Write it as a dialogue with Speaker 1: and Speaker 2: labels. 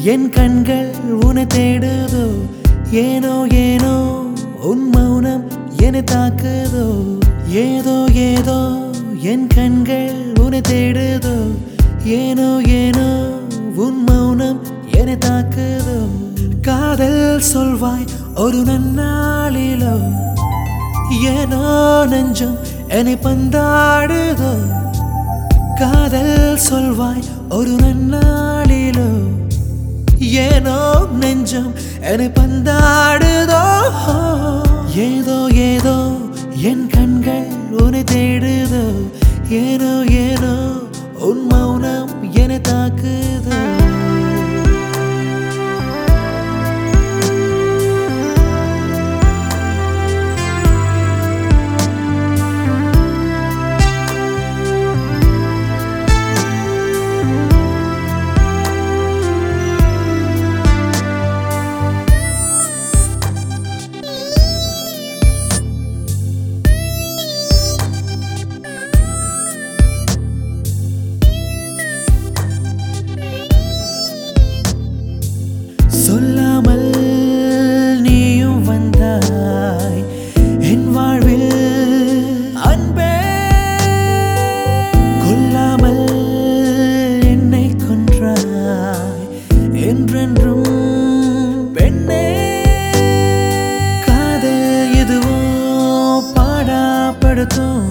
Speaker 1: என் கண்கள் உன்னை தேடுதோ ஏனோ ஏனோ உன் மௌனம் என்னை தாக்குதோ ஏதோ ஏதோ என் கண்கள் உன்னை தேடுதோ ஏனோ ஏனோ உன் மௌனம் என்னை தாக்குதோ காதல் சொல்வாய் ஒரு நன்னாளிலோ ஏனோ நெஞ்சம் என்னை பந்தாடுதோ காதல் சொல்வாய் ஒரு நன்னாளிலோ ஏனோ நெஞ்சம் என்னை பந்தாடுதோ ஏதோ ஏதோ என் கண்கள் உன்னை தேடுதோ ஏனோ ஏனோ உன் மௌனம் என்னை தாக்குதோ சொல்லாமல் நீயும் வந்தாய் என் வாழ்வில் அன்பே கொல்லாமல் என்னை கொன்றாய் என்றென்றும் பெண்ணே காதல் எதுவோ பாடாப்படுத்தும்